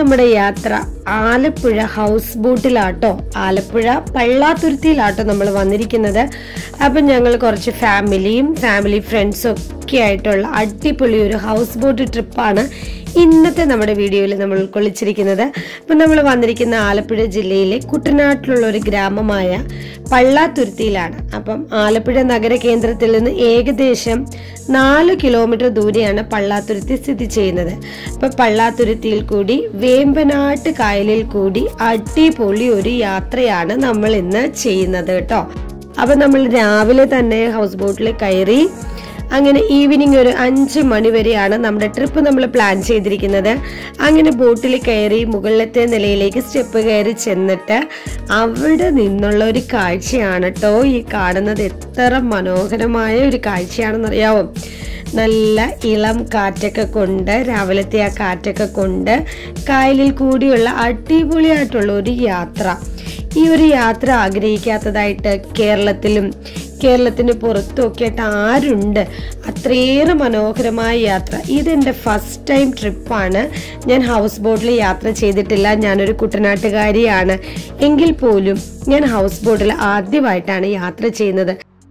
നമ്മുടെ യാത്ര ആലപ്പുഴ ഹൗസ് ബോട്ടിലാട്ടോ ആലപ്പുഴ പള്ളാത്തുരുത്തിയിലാട്ടോ നമ്മൾ വന്നിരിക്കുന്നത് അപ്പം ഞങ്ങൾ കുറച്ച് ഫാമിലിയും ഫാമിലി ഫ്രണ്ട്സും ഒക്കെ ആയിട്ടുള്ള അടിപൊളി ഒരു ഹൗസ് ബോട്ട് ട്രിപ്പാണ് ഇന്നത്തെ നമ്മുടെ വീഡിയോയിൽ നമ്മൾ ഉൾക്കൊള്ളിച്ചിരിക്കുന്നത് അപ്പം നമ്മൾ വന്നിരിക്കുന്ന ആലപ്പുഴ ജില്ലയിലെ കുട്ടനാട്ടിലുള്ള ഒരു ഗ്രാമമായ പള്ളാത്തുരുത്തിയിലാണ് അപ്പം ആലപ്പുഴ നഗര കേന്ദ്രത്തിൽ നിന്ന് ഏകദേശം നാല് കിലോമീറ്റർ ദൂരെയാണ് പള്ളാത്തുരുത്തി സ്ഥിതി ചെയ്യുന്നത് അപ്പം പള്ളാത്തുരുത്തിയിൽ കൂടി വേമ്പനാട്ട് കായലിൽ കൂടി അടിപൊളി ഒരു യാത്രയാണ് നമ്മൾ ഇന്ന് ചെയ്യുന്നത് കേട്ടോ അപ്പം നമ്മൾ രാവിലെ തന്നെ ഹൗസ് ബോട്ടിൽ കയറി അങ്ങനെ ഈവനിങ് ഒരു അഞ്ച് മണി വരെയാണ് നമ്മുടെ ട്രിപ്പ് നമ്മൾ പ്ലാൻ ചെയ്തിരിക്കുന്നത് അങ്ങനെ ബോട്ടിൽ കയറി മുകളിലത്തെ നിലയിലേക്ക് സ്റ്റെപ്പ് കയറി ചെന്നിട്ട് അവിടെ നിന്നുള്ള ഒരു കാഴ്ചയാണ് കേട്ടോ ഈ കാണുന്നത് എത്ര മനോഹരമായ ഒരു കാഴ്ചയാണെന്നറിയാവോ നല്ല ഇളം കാറ്റൊക്കെ കൊണ്ട് രാവിലത്തെ ആ കാറ്റൊക്കെ കൊണ്ട് കായലിൽ കൂടിയുള്ള അടിപൊളിയായിട്ടുള്ള ഒരു യാത്ര ഈ ഒരു യാത്ര ആഗ്രഹിക്കാത്തതായിട്ട് കേരളത്തിലും കേരളത്തിന് പുറത്തും ഒക്കെ ആയിട്ട് ആരുണ്ട് അത്രയേറെ മനോഹരമായ യാത്ര ഇതെൻ്റെ ഫസ്റ്റ് ടൈം ട്രിപ്പാണ് ഞാൻ ഹൗസ് ബോട്ടിൽ യാത്ര ചെയ്തിട്ടില്ല ഞാനൊരു കുട്ടനാട്ടുകാരിയാണ് എങ്കിൽ പോലും ഞാൻ ഹൗസ് ബോട്ടിൽ ആദ്യമായിട്ടാണ് യാത്ര ചെയ്യുന്നത്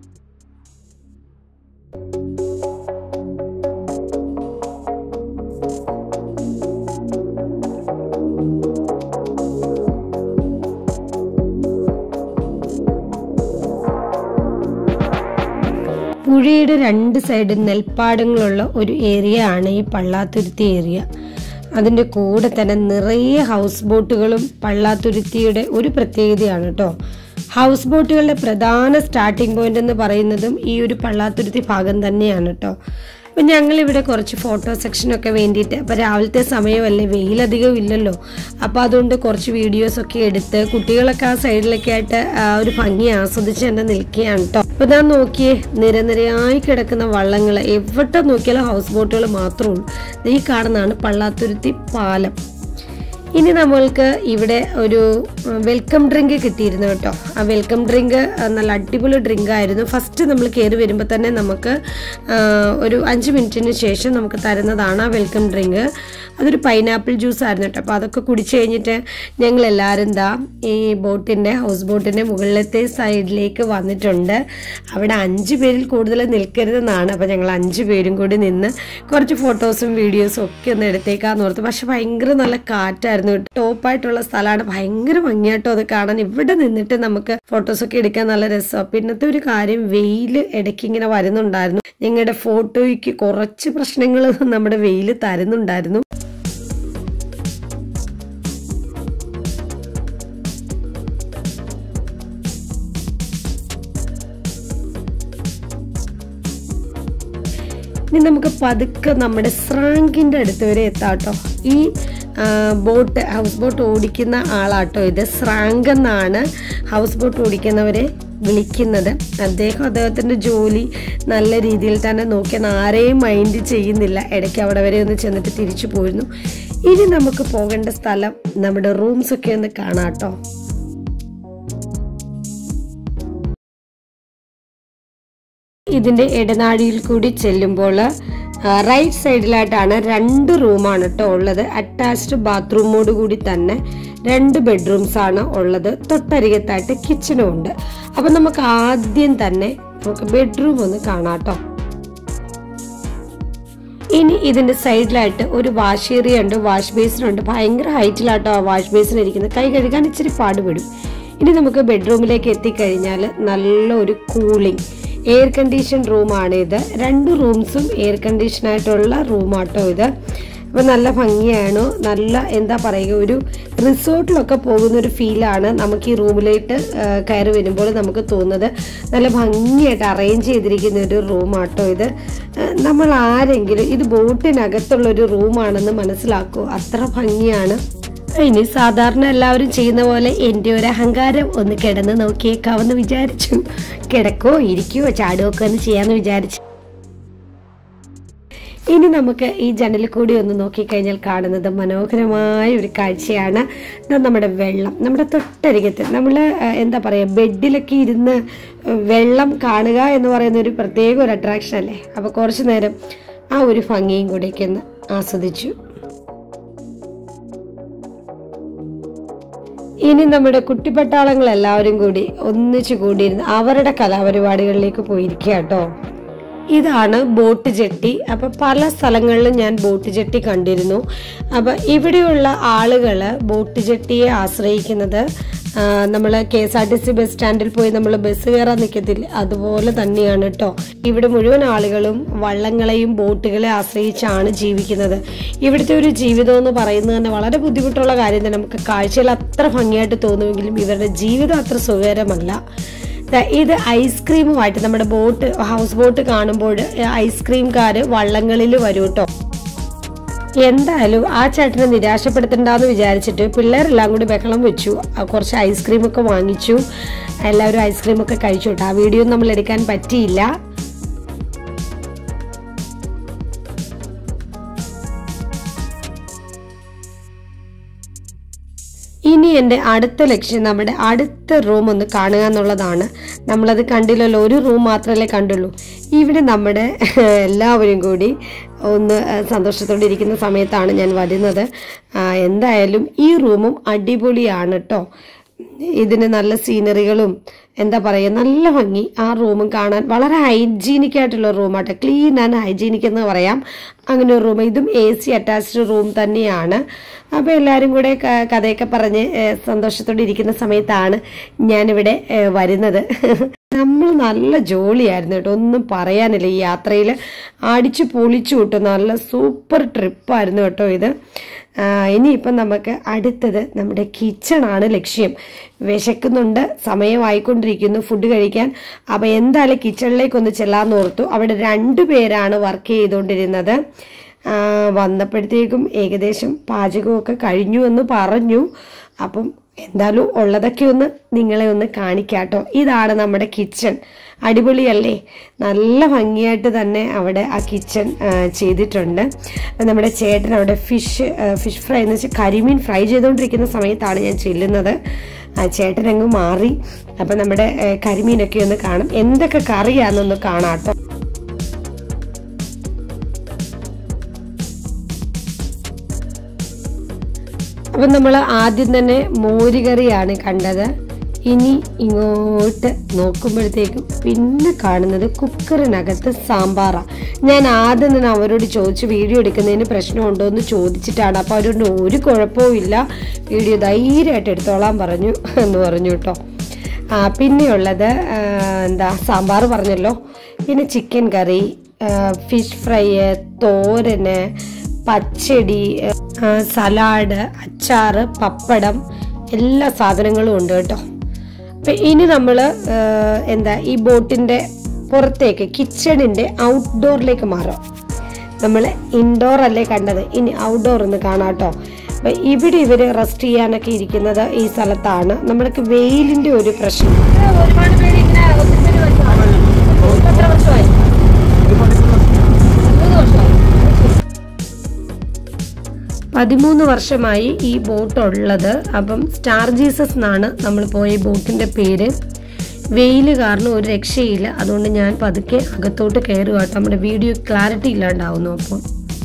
പുഴയുടെ രണ്ട് സൈഡും നെൽപ്പാടങ്ങളുള്ള ഒരു ഏരിയ ആണ് ഈ പള്ളാത്തുരുത്തി ഏരിയ അതിൻ്റെ കൂടെ തന്നെ നിറയെ ഹൗസ് ബോട്ടുകളും പള്ളാത്തുരുത്തിയുടെ ഒരു പ്രത്യേകതയാണ് കേട്ടോ ഹൗസ് ബോട്ടുകളുടെ പ്രധാന സ്റ്റാർട്ടിംഗ് പോയിന്റ് എന്ന് പറയുന്നതും ഈ ഒരു പള്ളാത്തുരുത്തി ഭാഗം തന്നെയാണ് കേട്ടോ അപ്പം ഞങ്ങളിവിടെ കുറച്ച് ഫോട്ടോ സെക്ഷനൊക്കെ വേണ്ടിയിട്ട് അപ്പോൾ രാവിലത്തെ സമയമല്ലേ വെയിലധികം ഇല്ലല്ലോ അപ്പോൾ അതുകൊണ്ട് കുറച്ച് വീഡിയോസൊക്കെ എടുത്ത് കുട്ടികളൊക്കെ ആ സൈഡിലൊക്കെ ആയിട്ട് ആ ഒരു ഭംഗി ആസ്വദിച്ച് തന്നെ നിൽക്കുകയാണ് കേട്ടോ അപ്പോൾ ഞാൻ നോക്കിയേ നിരനിരയായി കിടക്കുന്ന വള്ളങ്ങൾ എവിടെ നോക്കിയാലും ഹൗസ് ബോട്ടുകൾ മാത്രമേ ഉള്ളൂ ഈ കാണുന്നതാണ് പള്ളാത്തുരുത്തി പാലം ഇനി നമ്മൾക്ക് ഇവിടെ ഒരു വെൽക്കം ഡ്രിങ്ക് കിട്ടിയിരുന്നു കേട്ടോ ആ വെൽക്കം ഡ്രിങ്ക് നല്ല അടിപൊളി ഡ്രിങ്ക് ആയിരുന്നു ഫസ്റ്റ് നമ്മൾ കയറി വരുമ്പോൾ തന്നെ നമുക്ക് ആ, ഒരു അഞ്ച് മിനിറ്റിന് ശേഷം നമുക്ക് തരുന്നതാണ് ആ വെൽക്കം ഡ്രിങ്ക് അതൊരു പൈനാപ്പിൾ ജ്യൂസ് ആയിരുന്നു കേട്ടോ അപ്പോൾ അതൊക്കെ കുടിച്ച് കഴിഞ്ഞിട്ട് ഞങ്ങൾ എല്ലാവരും ദാ ഈ ബോട്ടിൻ്റെ ഹൗസ് ബോട്ടിൻ്റെ മുകളിലത്തെ സൈഡിലേക്ക് വന്നിട്ടുണ്ട് അവിടെ അഞ്ച് പേരിൽ കൂടുതൽ നിൽക്കരുതെന്നാണ് അപ്പോൾ ഞങ്ങൾ അഞ്ച് പേരും കൂടി നിന്ന് കുറച്ച് ഫോട്ടോസും വീഡിയോസും ഒക്കെ ഒന്ന് എടുത്തേക്കാന്ന് ഓർത്ത് പക്ഷെ ഭയങ്കര നല്ല കാറ്റായിരുന്നു ടോപ്പായിട്ടുള്ള സ്ഥലമാണ് ഭയങ്കര ഭംഗിയായിട്ടോ അത് കാണാൻ ഇവിടെ നിന്നിട്ട് നമുക്ക് ഫോട്ടോസൊക്കെ എടുക്കാൻ നല്ല രസമാണ് പിന്നത്തെ ഒരു കാര്യം വെയിൽ ഇടയ്ക്ക് ഇങ്ങനെ വരുന്നുണ്ടായിരുന്നു ഞങ്ങളുടെ ഫോട്ടോയ്ക്ക് കുറച്ച് പ്രശ്നങ്ങൾ നമ്മുടെ വെയിൽ തരുന്നുണ്ടായിരുന്നു ഇനി നമുക്ക് പതുക്കെ നമ്മുടെ സ്രാങ്കിൻ്റെ അടുത്ത് വരെ എത്താട്ടോ ഈ ആ, ബോട്ട് ഹൗസ് ബോട്ട് ഓടിക്കുന്ന ആളാട്ടോ ഇത് സ്രാങ്ക് എന്നാണ് ഹൗസ് ബോട്ട് ഓടിക്കുന്നവരെ വിളിക്കുന്നത് അദ്ദേഹം അദ്ദേഹത്തിൻ്റെ ജോലി നല്ല രീതിയിൽ തന്നെ നോക്കിയാൽ ആരെയും മൈൻഡ് ചെയ്യുന്നില്ല ഇടയ്ക്ക് അവിടെ വരെ ഒന്ന് ചെന്നിട്ട് തിരിച്ചു പോയിരുന്നു ഇനി നമുക്ക് പോകേണ്ട സ്ഥലം നമ്മുടെ റൂംസ് ഒക്കെ ഒന്ന് കാണാട്ടോ ഇതിന്റെ ഇടനാഴിയിൽ കൂടി ചെല്ലുമ്പോൾ റൈറ്റ് സൈഡിലായിട്ടാണ് രണ്ട് റൂമാണ് കേട്ടോ ഉള്ളത് അറ്റാച്ച്ഡ് ബാത്റൂമോട് കൂടി തന്നെ രണ്ട് ബെഡ്റൂംസ് ആണ് ഉള്ളത് തൊട്ടരികത്തായിട്ട് കിച്ചണും ഉണ്ട് അപ്പൊ നമുക്ക് ആദ്യം തന്നെ നമുക്ക് ബെഡ്റൂം ഒന്ന് കാണാം കേട്ടോ ഇനി ഇതിന്റെ സൈഡിലായിട്ട് ഒരു വാഷ് ഏരിയ ഉണ്ട് വാഷ് ബേസിൻ ഉണ്ട് ഭയങ്കര ഹൈറ്റിലാട്ടോ ആ വാഷ് ബേസിൻ ഇരിക്കുന്നത് കൈ കഴുകാൻ ഇച്ചിരി പാടുപെടും ഇനി നമുക്ക് ബെഡ്റൂമിലേക്ക് എത്തിക്കഴിഞ്ഞാൽ നല്ല ഒരു കൂളിംഗ് എയർ കണ്ടീഷൻ റൂമാണ് ഇത് രണ്ട് റൂംസും എയർ കണ്ടീഷൻ ആയിട്ടുള്ള റൂമാട്ടോ ഇത് അപ്പോൾ നല്ല ഭംഗിയാണ് നല്ല എന്താ പറയുക ഒരു റിസോർട്ടിലൊക്കെ പോകുന്ന ഒരു ഫീലാണ് നമുക്ക് ഈ റൂമിലേക്ക് കയറി വരുമ്പോൾ നമുക്ക് തോന്നുന്നത് നല്ല ഭംഗിയായിട്ട് അറേഞ്ച് ചെയ്തിരിക്കുന്ന ഒരു റൂമാട്ടോ ഇത് ആ, നമ്മൾ ആരെങ്കിലും ഇത് ബോട്ടിനകത്തുള്ള ഒരു റൂമാണെന്ന് മനസ്സിലാക്കൂ അത്ര ഭംഗിയാണ് ഇനി സാധാരണ എല്ലാവരും ചെയ്യുന്ന പോലെ എൻ്റെ ഒരു അഹങ്കാരം ഒന്ന് കിടന്ന് നോക്കിയേക്കാവെന്ന് വിചാരിച്ചു കിടക്കോ ഇരിക്കുവോ ചാടുകയോ ഒക്കെ ഒന്ന് ചെയ്യാമെന്ന് വിചാരിച്ചു ഇനി നമുക്ക് ഈ ജനലിൽ കൂടി ഒന്ന് നോക്കിക്കഴിഞ്ഞാൽ കാണുന്നത് മനോഹരമായ ഒരു കാഴ്ചയാണ് ഇതാ നമ്മുടെ വെള്ളം നമ്മുടെ തൊട്ടരികത്ത് നമ്മൾ എന്താ പറയുക ബെഡിലൊക്കെ ഇരുന്ന് വെള്ളം കാണുക എന്ന് പറയുന്ന ഒരു പ്രത്യേക ഒരു അട്രാക്ഷൻ അല്ലേ അപ്പോൾ കുറച്ച് നേരം ആ ഒരു ഭംഗിയും കൂടെയൊക്കെ ഒന്ന് ആസ്വദിച്ചു ഇനി നമ്മുടെ കുട്ടിപ്പട്ടാളങ്ങൾ എല്ലാവരും കൂടി ഒന്നിച്ചു കൂടിയിരുന്ന് അവരുടെ കലാപരിപാടികളിലേക്ക് പോയിരിക്കുക കേട്ടോ ഇതാണ് ബോട്ട് ജെട്ടി അപ്പം പല സ്ഥലങ്ങളിലും ഞാൻ ബോട്ട് ജെട്ടി കണ്ടിരുന്നു അപ്പം ഇവിടെയുള്ള ആളുകൾ ബോട്ട് ജെട്ടിയെ ആശ്രയിക്കുന്നത് നമ്മൾ K S R T C bus സ്റ്റാൻഡിൽ പോയി നമ്മൾ ബസ് കയറാൻ നിൽക്കത്തില്ല അതുപോലെ തന്നെയാണ് കേട്ടോ ഇവിടെ മുഴുവൻ ആളുകളും വള്ളങ്ങളെയും ബോട്ടുകളെ ആശ്രയിച്ചാണ് ജീവിക്കുന്നത് ഇവിടുത്തെ ഒരു ജീവിതം എന്ന് പറയുന്നത് തന്നെ വളരെ ബുദ്ധിമുട്ടുള്ള കാര്യം തന്നെ നമുക്ക് കാഴ്ചയിൽ അത്ര ഭംഗിയായിട്ട് തോന്നുമെങ്കിലും ഇവരുടെ ജീവിതം അത്ര സുഖകരമല്ല ദാ ഇത് ഐസ്ക്രീമുമായിട്ട് നമ്മുടെ ബോട്ട് ഹൗസ് ബോട്ട് കാണുമ്പോൾ ഐസ്ക്രീംകാര് വള്ളങ്ങളിൽ വരും കേട്ടോ എന്തായാലും ആ ചേട്ടനെ നിരാശപ്പെടുത്തണ്ടെന്ന് വിചാരിച്ചിട്ട് പിള്ളേരെല്ലാം കൂടി ബഹളം വെച്ചു ആ കുറച്ച് ഐസ്ക്രീമൊക്കെ വാങ്ങിച്ചു എല്ലാവരും ഐസ്ക്രീമൊക്കെ കഴിച്ചു കേട്ടോ ആ വീഡിയോ നമ്മൾ എടുക്കാൻ പറ്റിയില്ല ഇനി എൻ്റെ അടുത്ത ലക്ഷ്യം നമ്മുടെ അടുത്ത റൂം ഒന്ന് കാണുക എന്നുള്ളതാണ് നമ്മളത് കണ്ടില്ലല്ലോ ഒരു റൂം മാത്രമല്ലേ കണ്ടുള്ളൂ ഇവിടെ നമ്മുടെ എല്ലാവരും കൂടി ഒന്ന് സന്തോഷത്തോടെ ഇരിക്കുന്ന സമയത്താണ് ഞാൻ വരുന്നത് ആ, എന്തായാലും ഈ റൂമും അടിപൊളിയാണ് കേട്ടോ ഇതിന് നല്ല സീനറികളും എന്താ പറയുക നല്ല ഭംഗി ആ റൂമും കാണാൻ വളരെ ഹൈജീനിക് ആയിട്ടുള്ള റൂമാട്ടെ ക്ലീൻ ആൻഡ് ഹൈജീനിക് എന്ന് പറയാം അങ്ങനെ ഒരു റൂം ഇതും എ സി അറ്റാച്ച്ഡ് റൂം തന്നെയാണ് അപ്പോൾ എല്ലാവരും കൂടെ ക- കഥയൊക്കെ പറഞ്ഞ് ഏഹ്, സന്തോഷത്തോടെ ഇരിക്കുന്ന സമയത്താണ് ഞാനിവിടെ ഏഹ്, വരുന്നത് നമ്മൾ നല്ല ജോളിയായിരുന്നു കേട്ടോ ഒന്നും പറയാനില്ല ഈ യാത്രയിൽ അടിച്ചു പൊളിച്ചു കിട്ടും നല്ല സൂപ്പർ ട്രിപ്പായിരുന്നു കേട്ടോ ഇത് ആ, ഇനിയിപ്പം നമുക്ക് അടുത്തത് നമ്മുടെ കിച്ചണാണ് ലക്ഷ്യം വിശക്കുന്നുണ്ട് സമയമായിക്കൊണ്ടിരിക്കുന്നു ഫുഡ് കഴിക്കാൻ അപ്പം എന്തായാലും കിച്ചണിലേക്ക് ഒന്ന് ചെല്ലാന്ന് ഓർത്തു അവിടെ രണ്ടു പേരാണ് വർക്ക് ചെയ്തുകൊണ്ടിരുന്നത് ആ, വന്നപ്പോഴത്തേക്കും ഏകദേശം പാചകമൊക്കെ കഴിഞ്ഞു എന്ന് പറഞ്ഞു അപ്പം എന്തായാലും ഉള്ളതൊക്കെ ഒന്ന് നിങ്ങളെ ഒന്ന് കാണിക്കാട്ടോ ഇതാണ് നമ്മുടെ കിച്ചൺ അടിപൊളിയല്ലേ നല്ല ഭംഗിയായിട്ട് തന്നെ അവിടെ ആ കിച്ചൺ ചെയ്തിട്ടുണ്ട് അപ്പം നമ്മുടെ ചേട്ടൻ അവിടെ ഫിഷ് ഫിഷ് ഫ്രൈ എന്ന് വെച്ചാൽ കരിമീൻ ഫ്രൈ ചെയ്തുകൊണ്ടിരിക്കുന്ന സമയത്താണ് ഞാൻ ചെല്ലുന്നത് ആ ചേട്ടൻ അങ്ങ് മാറി അപ്പം നമ്മുടെ ആ, കരിമീനൊക്കെ ഒന്ന് കാണാം എന്തൊക്കെ കറിയാണെന്നൊന്ന് കാണാം കേട്ടോ അപ്പം നമ്മൾ ആദ്യം തന്നെ മോരുകറിയാണ് കണ്ടത് ഇനി ഇങ്ങോട്ട് നോക്കുമ്പോഴത്തേക്കും പിന്നെ കാണുന്നത് കുക്കറിനകത്ത് സാമ്പാറാ ഞാൻ ആദ്യം തന്നെ അവരോട് ചോദിച്ചു വീഡിയോ എടുക്കുന്നതിന് പ്രശ്നമുണ്ടോ എന്ന് ചോദിച്ചിട്ടാണ് അപ്പോൾ അവരോട് ഒരു കുഴപ്പവും ഇല്ല വീഡിയോ ധൈര്യമായിട്ട് എടുത്തോളാൻ പറഞ്ഞു എന്ന് പറഞ്ഞു കേട്ടോ ആ പിന്നെയുള്ളത് ആ, എന്താ സാമ്പാർ പറഞ്ഞല്ലോ പിന്നെ ചിക്കൻ കറി ഫിഷ് ഫ്രൈ തോരന് പച്ചടി ആ, സലാഡ് അച്ചാറ് പപ്പടം എല്ലാ സാധനങ്ങളും ഉണ്ട് കേട്ടോ അപ്പം ഇനി നമ്മൾ എന്താ ഈ ബോട്ടിൻ്റെ പുറത്തേക്ക് കിച്ചണിൻ്റെ ഔട്ട്ഡോറിലേക്ക് മാറാം നമ്മൾ ഇൻഡോർ അല്ലേ കണ്ടത് ഇനി ഔട്ട്ഡോർ ഒന്ന് കാണാം കേട്ടോ അപ്പം ഇവിടെ ഇവർ റെസ്റ്റ് ചെയ്യാനൊക്കെ ഇരിക്കുന്നത് ഈ സ്ഥലത്താണ് നമ്മൾക്ക് വെയിലിൻ്റെ ഒരു പ്രശ്നം ഒരുപാട് പേര് ഇങ്ങനെ ഒത്തിരി പേര് വരുവാണ്. എത്ര വർഷമായി മൂന്ന് വർഷമായി പതിമൂന്ന് വർഷമായി ഈ ബോട്ട് ഉള്ളത് അപ്പം സ്റ്റാർ ജീസസ് എന്നാണ് നമ്മൾ പോയ ഈ ബോട്ടിന്റെ പേര് വെയിൽ കാരണം ഒരു രക്ഷയില്ല അതുകൊണ്ട് ഞാൻ പതുക്കെ അകത്തോട്ട് കയറുക കേട്ടോ നമ്മുടെ വീഡിയോ ക്ലാരിറ്റി ഇല്ലാണ്ടാവുന്നു അപ്പോൾ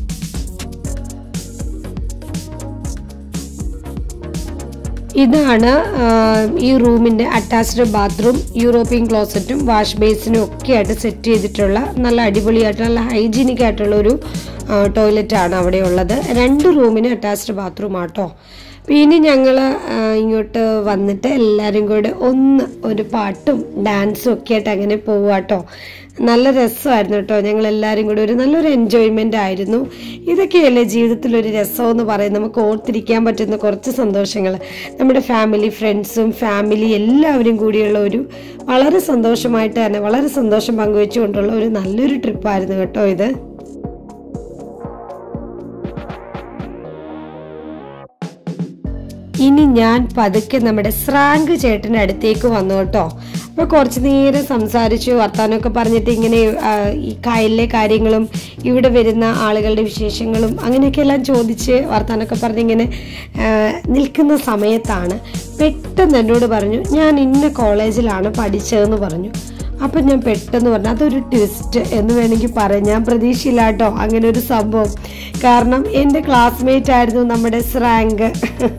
ഇതാണ് ആ, ഈ റൂമിന്റെ അറ്റാച്ച്ഡ് ബാത്റൂം യൂറോപ്യൻ ക്ലോസറ്റും വാഷ് ബേസിനും ഒക്കെ ആയിട്ട് സെറ്റ് ചെയ്തിട്ടുള്ള നല്ല അടിപൊളിയായിട്ട് നല്ല ഹൈജീനിക് ആയിട്ടുള്ള ഒരു ടോയ്ലറ്റ് ആണ് അവിടെ ഉള്ളത് രണ്ട് റൂമിന് അറ്റാച്ച്ഡ് ബാത്റൂം ആട്ടോ പിന്നെ ഞങ്ങൾ ഇങ്ങോട്ട് വന്നിട്ട് എല്ലാവരും കൂടെ ഒന്ന് ഒരു പാട്ടും ഡാൻസും ഒക്കെ ആയിട്ട് അങ്ങനെ പോവാട്ടോ നല്ല രസമായിരുന്നു കേട്ടോ ഞങ്ങൾ എല്ലാവരും കൂടി ഒരു നല്ലൊരു എൻജോയ്മെൻ്റ് ആയിരുന്നു ഇതൊക്കെയല്ലേ ജീവിതത്തിൽ ഒരു രസമെന്ന് പറയും നമുക്ക് ഓർത്തിരിക്കാൻ പറ്റുന്ന കുറച്ച് സന്തോഷങ്ങൾ നമ്മുടെ ഫാമിലി ഫ്രണ്ട്സും ഫാമിലി എല്ലാവരും കൂടിയുള്ള ഒരു വളരെ സന്തോഷമായിട്ട് തന്നെ വളരെ സന്തോഷം പങ്കുവെച്ചുകൊണ്ടുള്ള ഒരു നല്ലൊരു ട്രിപ്പായിരുന്നു കേട്ടോ ഇത് ഇനി ഞാൻ പതുക്കെ നമ്മുടെ സ്രാങ്ക് ചേട്ടൻ്റെ അടുത്തേക്ക് വന്നു കേട്ടോ അപ്പോൾ കുറച്ച് നേരം സംസാരിച്ചു വർത്താനമൊക്കെ പറഞ്ഞിട്ട് ഇങ്ങനെ ആ, ഈ കായലിലെ കാര്യങ്ങളും ഇവിടെ വരുന്ന ആളുകളുടെ വിശേഷങ്ങളും അങ്ങനെയൊക്കെ എല്ലാം ചോദിച്ച് വർത്താനമൊക്കെ പറഞ്ഞിങ്ങനെ ആ, നിൽക്കുന്ന സമയത്താണ് പെട്ടെന്ന് എന്നോട് പറഞ്ഞു ഞാൻ ഇന്ന കോളേജിലാണ് പഠിച്ചതെന്ന് പറഞ്ഞു അപ്പം ഞാൻ പെട്ടെന്ന് പറഞ്ഞു അതൊരു ട്വിസ്റ്റ് എന്ന് വേണമെങ്കിൽ പറയാം ഞാൻ പ്രതീക്ഷയില്ല കേട്ടോ അങ്ങനെ ഒരു സംഭവം കാരണം എൻ്റെ ക്ലാസ്മേറ്റ് ആയിരുന്നു നമ്മുടെ സ്രാങ്ക്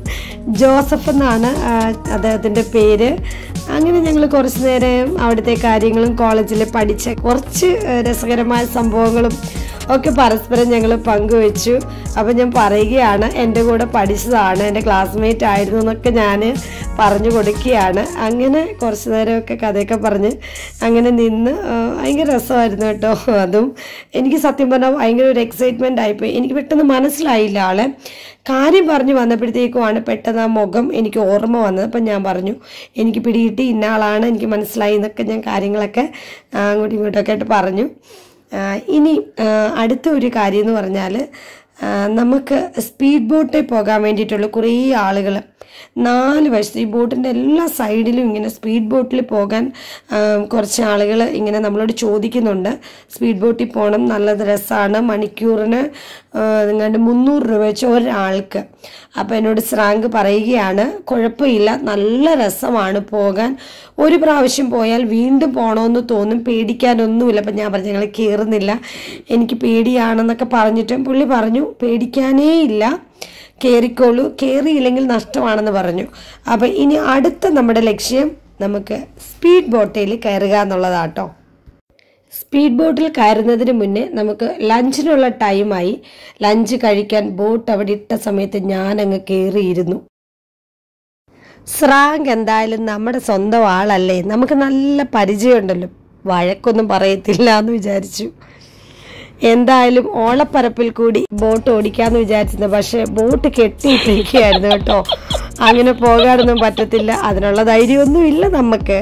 ജോസഫ് എന്നാണ് ആ, അദ്ദേഹത്തിൻ്റെ പേര് അങ്ങനെ ഞങ്ങൾ കുറച്ച് നേരം അവിടുത്തെ കാര്യങ്ങളും കോളേജിൽ പഠിച്ച കുറച്ച് ആ, രസകരമായ സംഭവങ്ങളും ഒക്കെ പരസ്പരം ഞങ്ങൾ പങ്കുവെച്ചു അപ്പം ഞാൻ പറയുകയാണ് എൻ്റെ കൂടെ പഠിച്ചതാണ് എൻ്റെ ക്ലാസ്മേറ്റ് ആയിരുന്നു എന്നൊക്കെ ഞാൻ പറഞ്ഞു കൊടുക്കുകയാണ് അങ്ങനെ കുറച്ച് നേരമൊക്കെ കഥയൊക്കെ പറഞ്ഞ് അങ്ങനെ നിന്ന് ആ, ഭയങ്കര രസമായിരുന്നു കേട്ടോ അതും എനിക്ക് സത്യം പറഞ്ഞാൽ ഭയങ്കര ഒരു എക്സൈറ്റ്മെൻ്റ് ആയിപ്പോയി എനിക്ക് പെട്ടെന്ന് മനസ്സിലായില്ല ആളെ കാര്യം പറഞ്ഞു വന്നപ്പോഴത്തേക്കുമാണ് പെട്ടെന്ന് ആ മുഖം എനിക്ക് ഓർമ്മ വന്നത് അപ്പം ഞാൻ പറഞ്ഞു എനിക്ക് പിടികിട്ടി ഇന്ന ആളാണ് എനിക്ക് മനസ്സിലായി എന്നൊക്കെ ഞാൻ കാര്യങ്ങളൊക്കെ ആ, അങ്ങോട്ടും ഇങ്ങോട്ടൊക്കെ ആയിട്ട് പറഞ്ഞു ആ, ഇനി ആ, അടുത്ത ഒരു കാര്യം എന്ന് പറഞ്ഞാൽ ആ, നമുക്ക് സ്പീഡ് ബോട്ടിൽ പോകാൻ വേണ്ടിയിട്ടുള്ള കുറേ ആളുകൾ നാല് വശത്ത് ഈ ബോട്ടിൻ്റെ എല്ലാ സൈഡിലും ഇങ്ങനെ സ്പീഡ് ബോട്ടിൽ പോകാൻ ആ, കുറച്ച് ആളുകൾ ഇങ്ങനെ നമ്മളോട് ചോദിക്കുന്നുണ്ട് സ്പീഡ് ബോട്ടിൽ പോകണം നല്ല രസമാണ് മണിക്കൂറിന് നിങ്ങളുടെ മുന്നൂറ് രൂപ വെച്ച് ഒരാൾക്ക് അപ്പോൾ എന്നോട് സ്രാങ്ക് പറയുകയാണ് കുഴപ്പമില്ല നല്ല രസമാണ് പോകാൻ ഒരു പ്രാവശ്യം പോയാൽ വീണ്ടും പോകണമെന്ന് തോന്നും പേടിക്കാനൊന്നുമില്ല അപ്പം ഞാൻ പറഞ്ഞു ഞങ്ങൾ കയറുന്നില്ല എനിക്ക് പേടിയാണെന്നൊക്കെ പറഞ്ഞിട്ടും പുള്ളി പറഞ്ഞു പേടിക്കാനേ ഇല്ല കയറിക്കോളൂ കയറിയില്ലെങ്കിൽ നഷ്ടമാണെന്ന് പറഞ്ഞു അപ്പം ഇനി അടുത്ത നമ്മുടെ ലക്ഷ്യം നമുക്ക് സ്പീഡ് ബോട്ടിൽ കയറുക എന്നുള്ളതാട്ടോ സ്പീഡ് ബോട്ടിൽ കയറുന്നതിന് മുന്നേ നമുക്ക് ലഞ്ചിനുള്ള ടൈമായി ലഞ്ച് കഴിക്കാൻ ബോട്ട് അവിടെ ഇട്ട സമയത്ത് ഞാൻ അങ്ങ് കയറിയിരുന്നു സ്രാങ്ക് എന്തായാലും നമ്മുടെ സ്വന്തം ആളല്ലേ നമുക്ക് നല്ല പരിചയമുണ്ടല്ലോ വഴക്കൊന്നും പറയത്തില്ല എന്ന് വിചാരിച്ചു എന്തായാലും ഓളപ്പരപ്പിൽ കൂടി ബോട്ട് ഓടിക്കാന്ന് വിചാരിച്ചിരുന്നു പക്ഷെ ബോട്ട് കെട്ടിയിട്ടിരിക്കുകയായിരുന്നു കേട്ടോ അങ്ങനെ പോകാനൊന്നും പറ്റത്തില്ല അതിനുള്ള ധൈര്യമൊന്നും ഇല്ല നമുക്ക്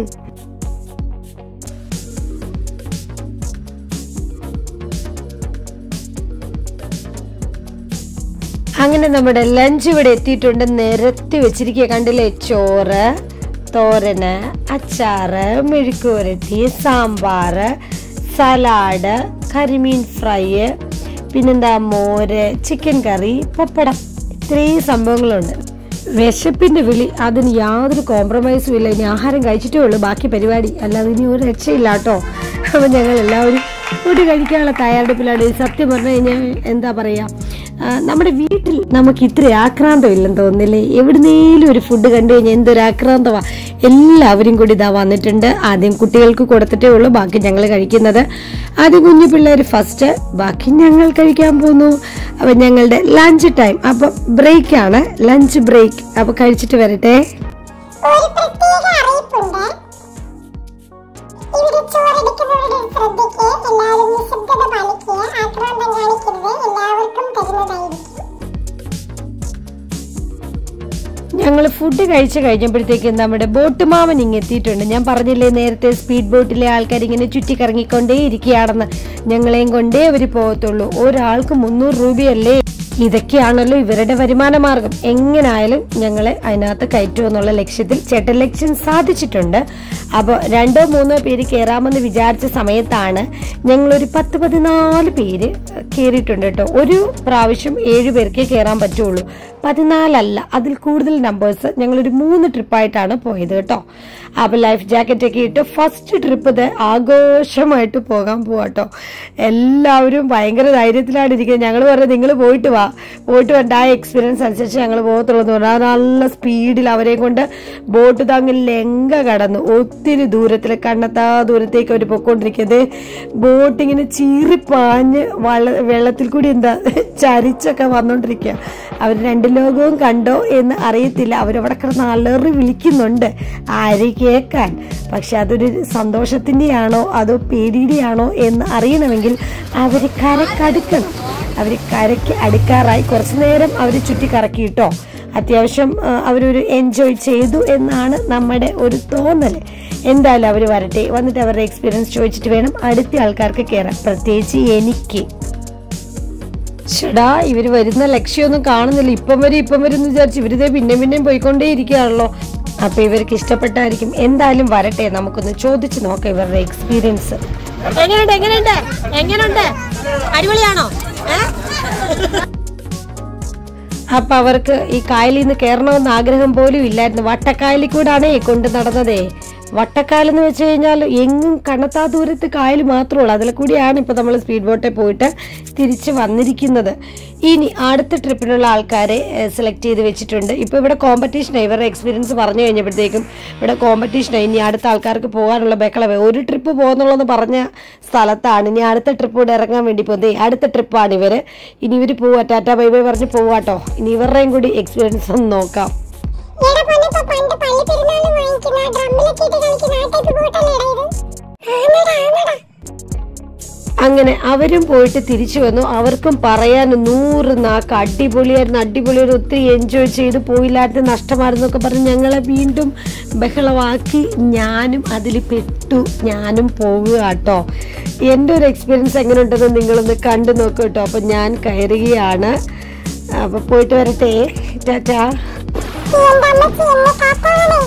അങ്ങനെ നമ്മുടെ ലഞ്ച് ഇവിടെ എത്തിയിട്ടുണ്ട് നിരത്തി വെച്ചിരിക്കുക കണ്ടില്ലേ ചോറ് തോരന് അച്ചാറ് മെഴുക്കുവരട്ടി സാമ്പാറ് സലാഡ് കരിമീൻ ഫ്രൈ പിന്നെന്താ മോര് ചിക്കൻ കറി പപ്പടം ഇത്രയും സംഭവങ്ങളുണ്ട് വിശപ്പിന്റെ വിളി അതിന് യാതൊരു കോംപ്രമൈസും ഇല്ല ഇനി ആഹാരം കഴിച്ചിട്ടേ ഉള്ളൂ ബാക്കി പരിപാടി അല്ലാതെ ഇനി ഒരു രക്ഷയില്ല കേട്ടോ അപ്പം ഞങ്ങൾ എല്ലാവരും ഫുഡ് കഴിക്കാനുള്ള തയ്യാറെടുപ്പിലാണ് ഈ സത്യം പറഞ്ഞു കഴിഞ്ഞാൽ എന്താ പറയാ ആ, നമ്മുടെ വീട്ടിൽ നമുക്ക് ഇത്ര ആക്രാന്തം ഇല്ലെന്ന് തോന്നുന്നില്ലേ എവിടുന്നേലും ഒരു ഫുഡ് കണ്ടു കഴിഞ്ഞാൽ എന്തൊരു ആക്രാന്തമാ എല്ലാവരും കൂടി ഇതാ വന്നിട്ടുണ്ട് ആദ്യം കുട്ടികൾക്ക് കൊടുത്തിട്ടേ ഉള്ളൂ ബാക്കി ഞങ്ങൾ കഴിക്കുന്നത് ആദ്യം കുഞ്ഞു പിള്ളേർ ഫസ്റ്റ് ബാക്കി ഞങ്ങൾ കഴിക്കാൻ പോകുന്നു അപ്പൊ ഞങ്ങളുടെ ലഞ്ച് ടൈം അപ്പൊ ബ്രേക്ക് ആണ് ലഞ്ച് ബ്രേക്ക് അപ്പൊ കഴിച്ചിട്ട് വരട്ടെ ഒരു പ്രത്യേക അറിയിപ്പുണ്ട് ഇവിടെ ചോറെടുക്കുന്നവരുടെ ശ്രദ്ധയ്ക്ക് എല്ലാവരും നിശബ്ദത പാലിക്കുക ആക്രാന്തം കാണിക്കരുത് എല്ലാവർക്കും തരുന്നതായിരിക്കും ഞങ്ങൾ ഫുഡ് കഴിച്ച് കഴിഞ്ഞപ്പോഴത്തേക്കും നമ്മുടെ ബോട്ട് മാമൻ ഇങ്ങ് എത്തിയിട്ടുണ്ട് ഞാൻ പറഞ്ഞില്ലേ നേരത്തെ സ്പീഡ് ബോട്ടിലെ ആൾക്കാർ ഇങ്ങനെ ചുറ്റിക്കറങ്ങിക്കൊണ്ടേ ഇരിക്കുകയാണെന്ന് ഞങ്ങളെയും കൊണ്ടേ അവർ പോകത്തുള്ളൂ ഒരാൾക്ക് മുന്നൂറ് രൂപയല്ലേ ഇതൊക്കെയാണല്ലോ ഇവരുടെ വരുമാന മാർഗം എങ്ങനായാലും ഞങ്ങളെ അതിനകത്ത് കയറ്റുമെന്നുള്ള ലക്ഷ്യത്തിൽ ചേട്ടൻ ലക്ഷ്യം സാധിച്ചിട്ടുണ്ട് അപ്പോൾ രണ്ടോ മൂന്നോ പേര് കയറാമെന്ന് വിചാരിച്ച സമയത്താണ് ഞങ്ങളൊരു പത്ത് പതിനാല് പേര് കയറിയിട്ടുണ്ട് കേട്ടോ ഒരു പ്രാവശ്യം ഏഴ് പേർക്കേ കയറാൻ പറ്റുള്ളൂ പതിനാലല്ല അതിൽ കൂടുതൽ നമ്പേഴ്സ് ഞങ്ങളൊരു മൂന്ന് ട്രിപ്പായിട്ടാണ് പോയത് കേട്ടോ അപ്പോൾ ലൈഫ് ജാക്കറ്റ് ഒക്കെ ഇട്ട് ഫസ്റ്റ് ട്രിപ്പ് ഇത് ആഘോഷമായിട്ട് പോകാൻ പോവാട്ടോ എല്ലാവരും ഭയങ്കര ധൈര്യത്തിലാണ് ഇരിക്കുന്നത് ഞങ്ങൾ പറഞ്ഞു നിങ്ങൾ പോയിട്ട് വാ പോയിട്ട് വേണ്ട ആ എക്സ്പീരിയൻസ് അനുസരിച്ച് ഞങ്ങൾ പോകത്തുള്ളൂ എന്ന് പറഞ്ഞാൽ നല്ല സ്പീഡിൽ അവരെ കൊണ്ട് ബോട്ട് തങ്ങി ലെങ്ക കടന്നു ഒത്തിരി ദൂരത്തിൽ കണ്ണെത്താ ദൂരത്തേക്ക് അവർ പൊക്കോണ്ടിരിക്കുന്നത് ബോട്ട് ഇങ്ങനെ ചീറിപ്പാഞ്ഞ് വള്ള വെള്ളത്തിൽ കൂടി എന്താ ചരിച്ചൊക്കെ വന്നോണ്ടിരിക്കുക അവർ രണ്ട് ലോകവും കണ്ടോ എന്ന് അറിയത്തില്ല അവരവിടെ കിടന്ന് അലറി വിളിക്കുന്നുണ്ട് ആരെ കേൾക്കാൻ പക്ഷെ അതൊരു സന്തോഷത്തിൻ്റെയാണോ അതോ പേടിയുടെയാണോ എന്ന് അറിയണമെങ്കിൽ അവർ കരക്കടുക്കണം അവർ കരയ്ക്ക് അടുക്കാറായി കുറച്ചു നേരം അവർ ചുറ്റി കറക്കിയിട്ടോ അത്യാവശ്യം ആ, അവരൊരു എൻജോയ് ചെയ്തു എന്നാണ് നമ്മുടെ ഒരു തോന്നൽ എന്തായാലും അവർ വരട്ടെ വന്നിട്ട് അവരുടെ എക്സ്പീരിയൻസ് ചോദിച്ചിട്ട് വേണം അടുത്ത ആൾക്കാർക്ക് കയറാൻ പ്രത്യേകിച്ച് എനിക്ക് ചേടാ ഇവര് വരുന്ന ലക്ഷ്യമൊന്നും കാണുന്നില്ല ഇപ്പം വരും ഇപ്പം വരും എന്ന് വിചാരിച്ച് ഇവരിതേ പിന്നെ പിന്നെയും പോയിക്കൊണ്ടേ ഇരിക്കുകയാണല്ലോ അപ്പൊ ഇവർക്ക് ഇഷ്ടപ്പെട്ടായിരിക്കും എന്തായാലും വരട്ടെ നമുക്കൊന്ന് ചോദിച്ചു നോക്കാം ഇവരുടെ എക്സ്പീരിയൻസ് എങ്ങനെയുണ്ട് എങ്ങനെയുണ്ട് എങ്ങനെയുണ്ട് അടിപൊളിയാണോ ഏ? അപ്പൊ അവർക്ക് ഈ കായലിൽ നിന്ന് കയറണമെന്ന് ആഗ്രഹം പോലും ഇല്ലായിരുന്നു വട്ടക്കായലിൽ കൂടാണേ കൊണ്ട് നടന്നതേ വട്ടക്കായൽ എന്ന് വെച്ച് കഴിഞ്ഞാൽ എങ്ങും കണ്ണത്താ ദൂരത്ത് കായൽ മാത്രമേ ഉള്ളൂ അതിൽ കൂടിയാണ് ഇപ്പോൾ നമ്മൾ സ്പീഡ് ബോട്ടിൽ പോയിട്ട് തിരിച്ച് വന്നിരിക്കുന്നത് ഇനി അടുത്ത ട്രിപ്പിനുള്ള ആൾക്കാരെ സെലക്ട് ചെയ്ത് വെച്ചിട്ടുണ്ട് ഇപ്പോൾ ഇവിടെ കോമ്പറ്റീഷനാണ് ഇവരുടെ എക്സ്പീരിയൻസ് പറഞ്ഞു കഴിഞ്ഞപ്പോഴത്തേക്കും ഇവിടെ കോമ്പറ്റീഷനാണ് ഇനി അടുത്ത ആൾക്കാർക്ക് പോകാനുള്ള ബഹളമേ ഒരു ട്രിപ്പ് പോകുന്നുള്ളതെന്ന് പറഞ്ഞ സ്ഥലത്താണ് ഇനി അടുത്ത ട്രിപ്പ് കൂടെ ഇറങ്ങാൻ വേണ്ടി പോകുന്നത് അടുത്ത ട്രിപ്പാണ് ഇവർ ഇനി ഇവർ പോവാ ടാറ്റ ബൈ ബൈ പറഞ്ഞ് പോവാട്ടോ ഇനി ഇവരുടെയും കൂടി എക്സ്പീരിയൻസ് ഒന്ന് നോക്കാം എടാ പൊന്നിപ്പോ പണ്ട് പള്ളി പെരുന്നാളിന് വാങ്ങിക്കുന്ന ആ ഡ്രമ്മിലൊക്കെ ഇട്ട് കളിക്കുന്ന ആ ടൈപ്പ് ബോട്ടല്ലേടാ ഇത് ആന്നടാ ആന്നടാ അങ്ങനെ അവരും പോയിട്ട് തിരിച്ചു വന്നു അവർക്കും പറയാൻ നൂറ് നാക്ക് അടിപൊളിയായിരുന്നു അടിപൊളിയായിരുന്നു ഒത്തിരി എൻജോയ് ചെയ്ത് പോയില്ലായിരുന്നു നഷ്ടമായിരുന്നൊക്കെ പറഞ്ഞ് ഞങ്ങളെ വീണ്ടും ബഹളമാക്കി ഞാനും അതിൽ പെട്ടു ഞാനും പോവുക കേട്ടോ എൻ്റെ ഒരു എക്സ്പീരിയൻസ് എങ്ങനെ ഉണ്ടെന്ന് നിങ്ങളൊന്ന് കണ്ടു നോക്കൂ കേട്ടോ അപ്പം ഞാൻ കയറുകയാണ് അപ്പം പോയിട്ട് വരട്ടെ ടാറ്റാ എന്റെ അമ്മച്ചി എന്നെ കാത്തോളണേ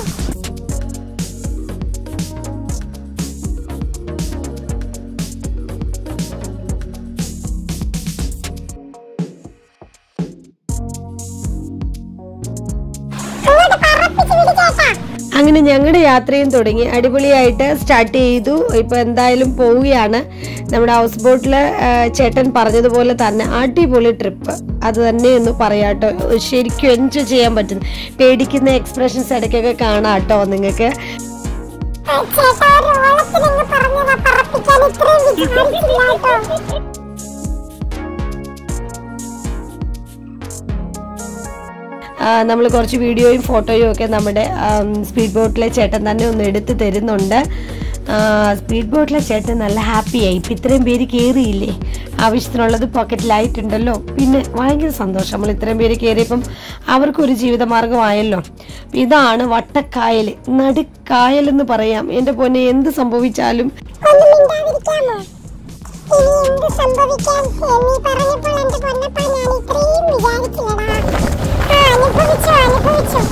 അങ്ങോട്ട് പറപ്പിച്ച് പിടിച്ചേട്ടാ അങ്ങനെ ഞങ്ങളുടെ യാത്രയും തുടങ്ങി അടിപൊളിയായിട്ട് സ്റ്റാർട്ട് ചെയ്തു ഇപ്പൊ എന്തായാലും പോവുകയാണ് നമ്മുടെ ഹൗസ് ബോട്ടിൽ ചേട്ടൻ പറഞ്ഞതുപോലെ തന്നെ അടിപൊളി ട്രിപ്പ് അത് തന്നെ ഒന്ന് പറയാട്ടോ ശരിക്കും എൻജോയ് ചെയ്യാൻ പറ്റുന്നു പേടിക്കുന്ന എക്സ്പ്രഷൻസ് ഇടയ്ക്കൊക്കെ കാണാം കേട്ടോ നിങ്ങൾക്ക് ആ, ചേട്ടാ ഒരു ഓളത്തിനങ്ങ് പറഞ്ഞതാ പറപ്പിക്കാൻ ഇത്രയും വിചാരിച്ചില്ല കേട്ടോ നമ്മൾ കുറച്ച് വീഡിയോയും ഫോട്ടോയും ഒക്കെ നമ്മുടെ സ്പീഡ് ബോട്ടിലെ ചേട്ടൻ തന്നെ ഒന്ന് എടുത്ത് തരുന്നുണ്ട് സ്പീഡ് ബോട്ടിലെ ചേട്ടൻ നല്ല ഹാപ്പിയായി ഇപ്പം ഇത്രയും പേര് കയറിയില്ലേ ആവശ്യത്തിനുള്ളത് പോക്കറ്റിലായിട്ടുണ്ടല്ലോ പിന്നെ ഭയങ്കര സന്തോഷം നമ്മൾ ഇത്രയും പേര് കയറിയപ്പം അവർക്കൊരു ജീവിതമാർഗമായല്ലോ ഇതാണ് വട്ടക്കായൽ നടുക്കായൽ എന്ന് പറയാം എൻ്റെ പൊന്നെ എന്ത് സംഭവിച്ചാലും ഒന്ന് മിണ്ടാതിരിക്കാമോ ഇനി എന്ത് സംഭവിക്കാം എന്നീ പറഞ്ഞപ്പോൾ എന്റെ പൊന്നപ്പ ഞാൻ ഇത്രയും വിചാരിച്ചില്ലടാ ആ അനുഭവിച്ചു അനുഭവിച്ചു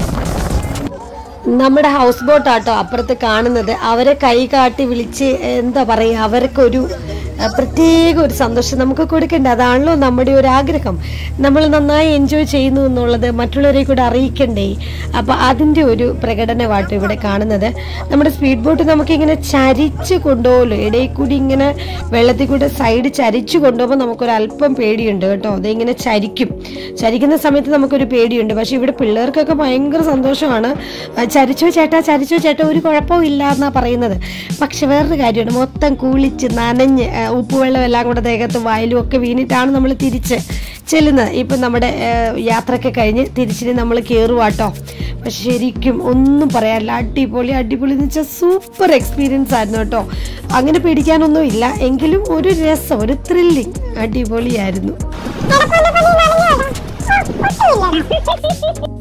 നമ്മുടെ ഹൗസ് ബോട്ട് ആട്ടോ അപ്പുറത്ത് കാണുന്നത് അവരെ കൈ കാട്ടി വിളിച്ച് എന്താ പറയുക അവർക്കൊരു അഹ്, പ്രത്യേക ഒരു സന്തോഷം നമുക്ക് കൊടുക്കണ്ടേ അതാണല്ലോ നമ്മുടെ ഒരു ആഗ്രഹം നമ്മൾ നന്നായി എൻജോയ് ചെയ്യുന്നു എന്നുള്ളത് മറ്റുള്ളവരെ കൂടെ അറിയിക്കണ്ടേ അപ്പം അതിൻ്റെ ഒരു പ്രകടനമാട്ടോ ഇവിടെ കാണുന്നത് നമ്മുടെ സ്പീഡ് ബോട്ട് നമുക്കിങ്ങനെ ചരിച്ച് കൊണ്ടുപോകല്ലോ ഇടയിൽ കൂടി ഇങ്ങനെ വെള്ളത്തിൽ കൂടെ സൈഡ് ചരിച്ചു കൊണ്ടുപോകുമ്പോൾ നമുക്കൊരു അല്പം പേടിയുണ്ട് കേട്ടോ അതിങ്ങനെ ചരിക്കും ചരിക്കുന്ന സമയത്ത് നമുക്കൊരു പേടിയുണ്ട് പക്ഷെ ഇവിടെ പിള്ളേർക്കൊക്കെ ഭയങ്കര സന്തോഷമാണ് ആ, ചരിച്ചോ ചേട്ടാ ചരിച്ചോ ചേട്ടാ ഒരു കുഴപ്പവും ഇല്ല എന്നാ പറയുന്നത് പക്ഷെ വേറൊരു കാര്യമുണ്ട് മൊത്തം കുളിച്ച് നനഞ്ഞ് ആ, ഉപ്പുവെള്ളം എല്ലാം കൂടെ ദേഹത്ത് വായിലും ഒക്കെ വീണിട്ടാണ് നമ്മൾ തിരിച്ച് ചെല്ലുന്നത് ഇപ്പം നമ്മുടെ ആ, യാത്രയൊക്കെ കഴിഞ്ഞ് തിരിച്ചിട്ട് നമ്മൾ കയറുവാട്ടോ പക്ഷെ ശരിക്കും ഒന്നും പറയാനില്ല അടിപൊളി അടിപൊളി എന്ന് വെച്ചാൽ സൂപ്പർ എക്സ്പീരിയൻസ് ആയിരുന്നു കേട്ടോ അങ്ങനെ പേടിക്കാനൊന്നും ഇല്ല എങ്കിലും ഒരു രസം ഒരു ത്രില്ലിങ് അടിപൊളിയായിരുന്നു എടാ പൊന്നപ്പ നീ നനഞ്ഞോടാ ആ, ഒട്ടുമില്ല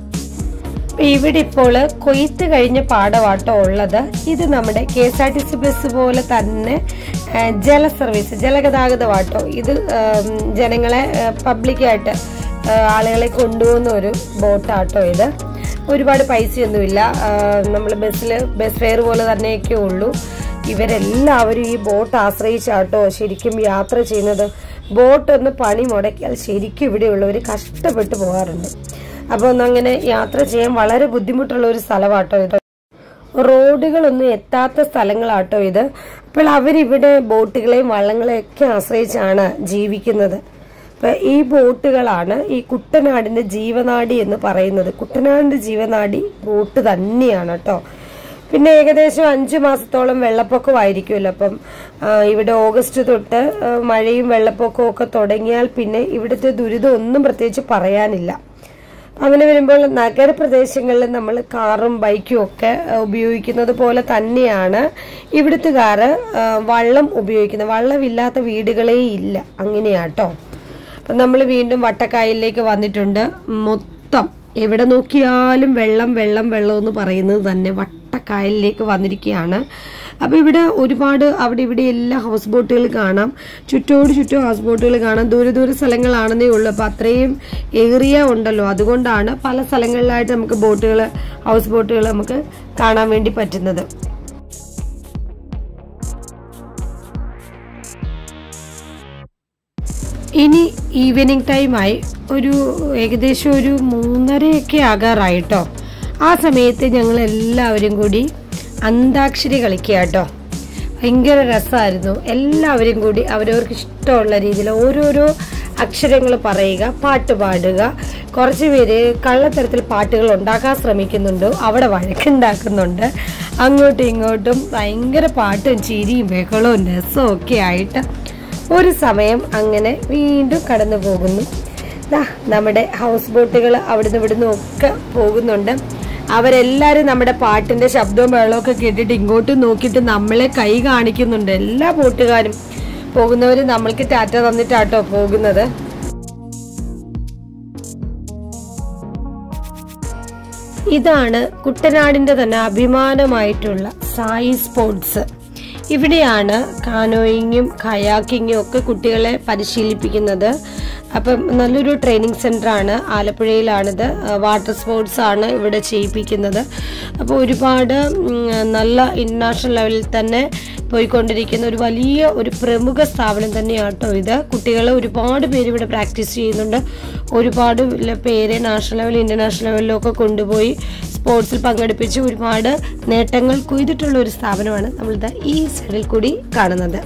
ഇവിടെ ഇപ്പോൾ കൊയ്ത്ത് കഴിഞ്ഞ പാടവാട്ടോ ഉള്ളത് ഇത് നമ്മുടെ K S R T C bus പോലെ തന്നെ ആ, ജല സർവീസ് ജലഗതാഗതമാട്ടോ ഇത് ആം, ജനങ്ങളെ പബ്ലിക്കായിട്ട് ആളുകളെ കൊണ്ടുപോകുന്ന ഒരു ബോട്ടാട്ടോ ഇത് ഒരുപാട് പൈസയൊന്നുമില്ല നമ്മൾ ബസ്സിൽ ബസ് ഫെയർ പോലെ തന്നെയൊക്കെ ഉള്ളൂ ഇവരെല്ലാവരും ഈ ബോട്ട് ആശ്രയിച്ചാട്ടോ ശരിക്കും യാത്ര ചെയ്യുന്നത് ബോട്ട് ഒന്ന് പണി മുടക്കിയാൽ ശരിക്കും ഇവിടെയുള്ളവർ കഷ്ടപ്പെട്ട് പോകാറുണ്ട് അപ്പോൾ ഒന്നങ്ങനെ യാത്ര ചെയ്യാൻ വളരെ ബുദ്ധിമുട്ടുള്ള ഒരു സ്ഥലമാട്ടോ ഇത് റോഡുകളൊന്നും എത്താത്ത സ്ഥലങ്ങളാട്ടോ ഇത് അപ്പോൾ അവരിവിടെ ബോട്ടുകളെയും വള്ളങ്ങളെയും ഒക്കെ ആശ്രയിച്ചാണ് ജീവിക്കുന്നത് അപ്പൊ ഈ ബോട്ടുകളാണ് ഈ കുട്ടനാടിന്റെ ജീവനാടി എന്ന് പറയുന്നത് കുട്ടനാടിന്റെ ജീവനാടി ബോട്ട് തന്നെയാണ് കേട്ടോ പിന്നെ ഏകദേശം അഞ്ചു മാസത്തോളം വെള്ളപ്പൊക്കമായിരിക്കുമല്ലോ അപ്പം ആ, ഇവിടെ ഓഗസ്റ്റ് തൊട്ട് ആ, മഴയും വെള്ളപ്പൊക്കവും ഒക്കെ തുടങ്ങിയാൽ പിന്നെ ഇവിടുത്തെ ദുരിതം ഒന്നും പ്രത്യേകിച്ച് പറയാനില്ല അങ്ങനെ വരുമ്പോൾ നഗരപ്രദേശങ്ങളിൽ നമ്മൾ കാറും ബൈക്കും ഒക്കെ ആ, ഉപയോഗിക്കുന്നത് പോലെ തന്നെയാണ് ഇവിടുത്തുകാർ വള്ളം ഉപയോഗിക്കുന്നത് വള്ളമില്ലാത്ത വീടുകളേ ഇല്ല അങ്ങനെയാട്ടോ അപ്പം നമ്മൾ വീണ്ടും വട്ടക്കായലിലേക്ക് വന്നിട്ടുണ്ട് മൊത്തം എവിടെ നോക്കിയാലും വെള്ളം വെള്ളം വെള്ളം എന്ന് പറയുന്നത് തന്നെ വട്ടക്കായലിലേക്ക് വന്നിരിക്കുകയാണ് അപ്പോൾ ഇവിടെ ഒരുപാട് അവിടെ ഇവിടെ എല്ലാ ഹൗസ് ബോട്ടുകൾ കാണാം ചുറ്റോട് ചുറ്റും ഹൗസ് ബോട്ടുകൾ കാണാം ദൂരെ ദൂരെ സ്ഥലങ്ങളാണെന്നേ ഉള്ളൂ അപ്പോൾ അത്രയും ഏറിയ ഉണ്ടല്ലോ അതുകൊണ്ടാണ് പല സ്ഥലങ്ങളിലായിട്ട് നമുക്ക് ബോട്ടുകൾ ഹൗസ് ബോട്ടുകൾ നമുക്ക് കാണാൻ വേണ്ടി പറ്റുന്നത് ഇനി ഈവനിങ് ടൈമായി ഒരു ഏകദേശം ഒരു മൂന്നരയൊക്കെ ആകാറായിട്ടോ ആ സമയത്ത് ഞങ്ങൾ എല്ലാവരും കൂടി അന്താക്ഷരി കളിക്കുക കേട്ടോ ഭയങ്കര രസമായിരുന്നു എല്ലാവരും കൂടി അവരവർക്ക് ഇഷ്ടമുള്ള രീതിയിൽ ഓരോരോ അക്ഷരങ്ങൾ പറയുക പാട്ട് പാടുക കുറച്ച് പേര് കള്ളത്തരത്തിൽ പാട്ടുകൾ ഉണ്ടാക്കാൻ ശ്രമിക്കുന്നുണ്ട് അവിടെ വഴക്കുണ്ടാക്കുന്നുണ്ട് അങ്ങോട്ടും ഇങ്ങോട്ടും ഭയങ്കര പാട്ടും ചിരിയും ബഹളവും രസവും ഒക്കെ ആയിട്ട് ഒരു സമയം അങ്ങനെ വീണ്ടും കടന്നു പോകുന്നു ദാ നമ്മുടെ ഹൗസ് ബോട്ടുകൾ അവിടുന്ന് ഇവിടുന്ന് ഒക്കെ പോകുന്നുണ്ട് അവരെല്ലാരും നമ്മുടെ പാട്ടിന്റെ ശബ്ദവും വെള്ളവും ഒക്കെ കേട്ടിട്ട് ഇങ്ങോട്ട് നോക്കിയിട്ട് നമ്മളെ കൈ കാണിക്കുന്നുണ്ട് എല്ലാ ബോട്ടുകാരും പോകുന്നവര് നമ്മൾക്ക് ടാറ്റ തന്നിട്ടാട്ടോ പോകുന്നത് ഇതാണ് കുട്ടനാടിന്റെ തന്നെ അഭിമാനമായിട്ടുള്ള സായി സ്പോർട്സ് ഇവിടെയാണ് കാനോയിങ്ങും കയാക്കിങ്ങും ഒക്കെ കുട്ടികളെ പരിശീലിപ്പിക്കുന്നത് അപ്പം നല്ലൊരു ട്രെയിനിങ് സെന്റർ ആണ് ആലപ്പുഴയിലാണിത് വാട്ടർ സ്പോർട്സ് ആണ് ഇവിടെ ചെയ്യിപ്പിക്കുന്നത് അപ്പോൾ ഒരുപാട് ഉം, നല്ല ഇന്റർനാഷണൽ ലെവലിൽ തന്നെ പോയിക്കൊണ്ടിരിക്കുന്ന ഒരു വലിയ ഒരു പ്രമുഖ സ്ഥാപനം തന്നെയാണ് കേട്ടോ ഇത് കുട്ടികൾ ഒരുപാട് പേര് ഇവിടെ പ്രാക്ടീസ് ചെയ്യുന്നുണ്ട് ഒരുപാട് ല- പേരെ നാഷണൽ ലെവൽ ഇന്റർനാഷണൽ ലെവലിലൊക്കെ കൊണ്ടുപോയി സ്പോർട്സിൽ പങ്കെടുപ്പിച്ച് ഒരുപാട് നേട്ടങ്ങൾ കൊയ്തിട്ടുള്ള ഒരു സ്ഥാപനമാണ് നമ്മളിത് ഈ സൈഡിൽ കൂടി കാണുന്നത്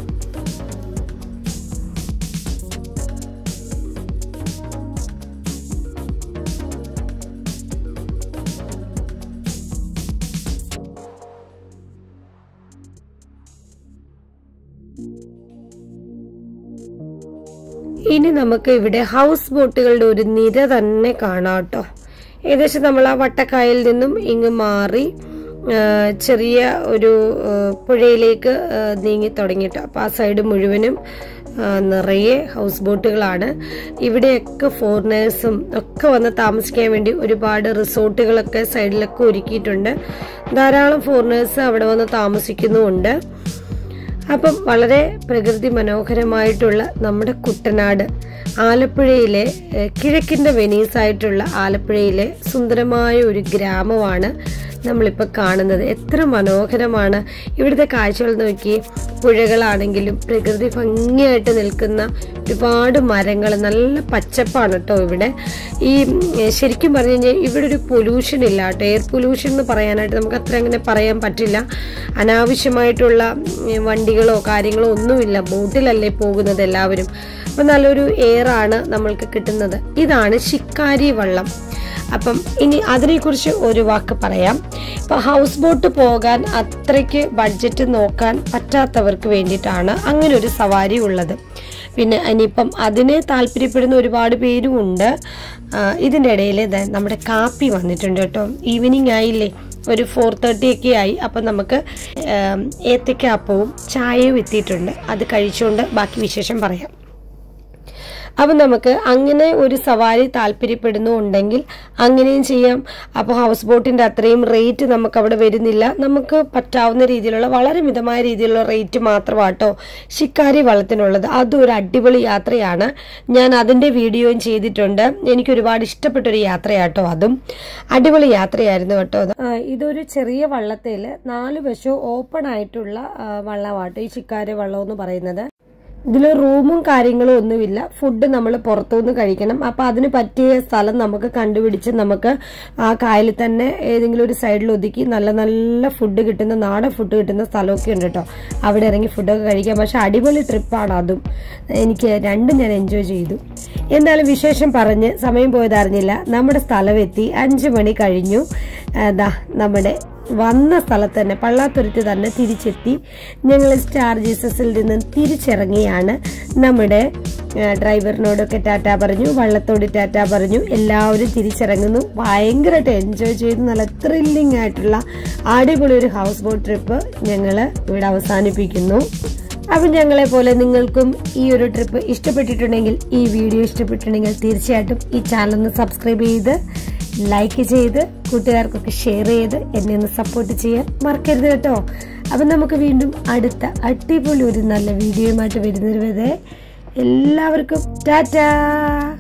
ഇനി നമുക്ക് ഇവിടെ ഹൗസ് ബോട്ടുകളുടെ ഒരു നിര തന്നെ കാണാം കേട്ടോ ഏകദേശം നമ്മൾ ആ വട്ടക്കായൽ നിന്നും ഇങ്ങ് മാറി ആ, ചെറിയ ഒരു ആ, പുഴയിലേക്ക് ആ, നീങ്ങി തുടങ്ങിയിട്ട് അപ്പോൾ ആ സൈഡ് മുഴുവനും ആ, നിറയെ ഹൗസ് ബോട്ടുകളാണ് ഇവിടെയൊക്കെ ഫോറിനേഴ്സും ഒക്കെ വന്ന് താമസിക്കാൻ വേണ്ടി ഒരുപാട് റിസോർട്ടുകളൊക്കെ സൈഡിലൊക്കെ ഒരുക്കിയിട്ടുണ്ട് ധാരാളം ഫോറിനേഴ്സ് അവിടെ വന്ന് താമസിക്കുന്നുമുണ്ട് അപ്പം വളരെ പ്രകൃതി മനോഹരമായിട്ടുള്ള നമ്മുടെ കുട്ടനാട് ആലപ്പുഴയിലെ ഏഹ്, കിഴക്കിന്റെ വെനീസ് ആയിട്ടുള്ള ആലപ്പുഴയിലെ സുന്ദരമായ ഒരു ഗ്രാമമാണ് നമ്മളിപ്പോൾ കാണുന്നത് എത്ര മനോഹരമാണ് ഇവിടുത്തെ കാഴ്ചകൾ നോക്കി പുഴകളാണെങ്കിലും പ്രകൃതി ഭംഗിയായിട്ട് നിൽക്കുന്ന ഒരുപാട് മരങ്ങൾ നല്ല പച്ചപ്പാണ് കേട്ടോ ഇവിടെ ഈ ഉം, ശരിക്കും പറഞ്ഞു കഴിഞ്ഞാൽ ഇവിടെ ഒരു പൊല്യൂഷൻ ഇല്ല കേട്ടോ എയർ പൊല്യൂഷൻ എന്ന് പറയാനായിട്ട് നമുക്ക് അത്ര അങ്ങനെ പറയാൻ പറ്റില്ല അനാവശ്യമായിട്ടുള്ള ഉം, വണ്ടികളോ കാര്യങ്ങളോ ഒന്നുമില്ല ബോട്ടിലല്ലേ പോകുന്നത് എല്ലാവരും അപ്പം നല്ലൊരു എയർ ആണ് നമ്മൾക്ക് കിട്ടുന്നത് ഇതാണ് ശിക്കാരി വള്ളം അപ്പം ഇനി അതിനെക്കുറിച്ച് ഒരു വാക്ക് പറയാം ഇപ്പൊ ഹൗസ് ബോട്ട് പോകാൻ അത്രയ്ക്ക് ബഡ്ജറ്റ് നോക്കാൻ പറ്റാത്തവർക്ക് വേണ്ടിയിട്ടാണ് അങ്ങനെ ഒരു സവാരി ഉള്ളത് പിന്നെ ഇനിയിപ്പം അതിനെ താല്പര്യപ്പെടുന്ന ഒരുപാട് പേരും ഉണ്ട് ആ, ഇതിൻ്റെ ഇടയിൽ ദേ നമ്മുടെ കാപ്പി വന്നിട്ടുണ്ട് കേട്ടോ ഈവനിങ് ആയില്ലേ ഒരു ഫോർ തേർട്ടി ഒക്കെ ആയി അപ്പം നമുക്ക് ഏം, ഏത്തയ്ക്കാപ്പവും ചായയും എത്തിയിട്ടുണ്ട് അത് കഴിച്ചുകൊണ്ട് ബാക്കി വിശേഷം പറയാം അപ്പം നമുക്ക് അങ്ങനെ ഒരു സവാരി താല്പര്യപ്പെടുന്നുണ്ടെങ്കിൽ അങ്ങനെയും ചെയ്യാം അപ്പോൾ ഹൗസ് ബോട്ടിൻ്റെ അത്രയും റേറ്റ് നമുക്ക് അവിടെ വരുന്നില്ല നമുക്ക് പറ്റാവുന്ന രീതിയിലുള്ള വളരെ മിതമായ രീതിയിലുള്ള റേറ്റ് മാത്രമാട്ടോ ശിക്കാരി വള്ളത്തിനുള്ളത് അതും ഒരു അടിപൊളി യാത്രയാണ് ഞാൻ അതിൻ്റെ വീഡിയോയും ചെയ്തിട്ടുണ്ട് എനിക്ക് ഒരുപാട് ഇഷ്ടപ്പെട്ടൊരു യാത്രയാട്ടോ അതും അടിപൊളി യാത്രയായിരുന്നു കേട്ടോ അത്. ആ, ഇതൊരു ചെറിയ വള്ളത്തിൽ നാല് വശവും ഓപ്പൺ ആയിട്ടുള്ള ആ, വള്ളമാട്ടോ ഈ ശിക്കാരി വള്ളം എന്ന് പറയുന്നത് ഇതിൽ റൂമും കാര്യങ്ങളും ഒന്നുമില്ല ഫുഡ് നമ്മൾ പുറത്തുനിന്ന് കഴിക്കണം അപ്പൊ അതിന് പറ്റിയ സ്ഥലം നമുക്ക് കണ്ടുപിടിച്ച് നമുക്ക് ആ കായലിൽ തന്നെ ഏതെങ്കിലും ഒരു സൈഡിൽ ഒതുക്കി നല്ല നല്ല ഫുഡ് കിട്ടുന്ന നാടൻ ഫുഡ് കിട്ടുന്ന സ്ഥലമൊക്കെ ഉണ്ട് കേട്ടോ അവിടെ ഇറങ്ങി ഫുഡൊക്കെ കഴിക്കാം പക്ഷെ അടിപൊളി ട്രിപ്പാണ് അതും എനിക്ക് രണ്ടും ഞാൻ എൻജോയ് ചെയ്തു എന്തായാലും വിശേഷം പറഞ്ഞ് സമയം പോയതറിഞ്ഞില്ല നമ്മുടെ സ്ഥലം എത്തി അഞ്ചു മണി കഴിഞ്ഞു ദാ നമ്മുടെ വന്ന സ്ഥലത്ത് തന്നെ പള്ളാത്തുരുത്ത് തന്നെ തിരിച്ചെത്തി ഞങ്ങൾ സ്റ്റാർ ജീസസിൽ നിന്ന് തിരിച്ചിറങ്ങിയാണ് നമ്മുടെ ആ, ഡ്രൈവറിനോടൊക്കെ ടാറ്റ പറഞ്ഞു വള്ളത്തോട് ടാറ്റ പറഞ്ഞു എല്ലാവരും തിരിച്ചിറങ്ങുന്നു ഭയങ്കരമായിട്ട് എൻജോയ് ചെയ്തു നല്ല ത്രില്ലിംഗ് ആയിട്ടുള്ള അടിപൊളി ഒരു ഹൗസ് ബോട്ട് ട്രിപ്പ് ഞങ്ങൾ ഇവിടെ അവസാനിപ്പിക്കുന്നു അപ്പം ഞങ്ങളെ പോലെ നിങ്ങൾക്കും ഈ ഒരു ട്രിപ്പ് ഇഷ്ടപ്പെട്ടിട്ടുണ്ടെങ്കിൽ ഈ വീഡിയോ ഇഷ്ടപ്പെട്ടിട്ടുണ്ടെങ്കിൽ തീർച്ചയായിട്ടും ഈ ചാനൽ ഒന്ന് സബ്സ്ക്രൈബ് ചെയ്ത് ലൈക്ക് ചെയ്ത് കൂട്ടുകാർക്കൊക്കെ ഷെയർ ചെയ്ത് എന്നെ ഒന്ന് സപ്പോർട്ട് ചെയ്യാൻ മറക്കരുത് കേട്ടോ അപ്പം നമുക്ക് വീണ്ടും അടുത്ത അടിപൊളി ഒരു നല്ല വീഡിയോയുമായിട്ട് വരുന്നത് വരെ എല്ലാവർക്കും ടാറ്റാ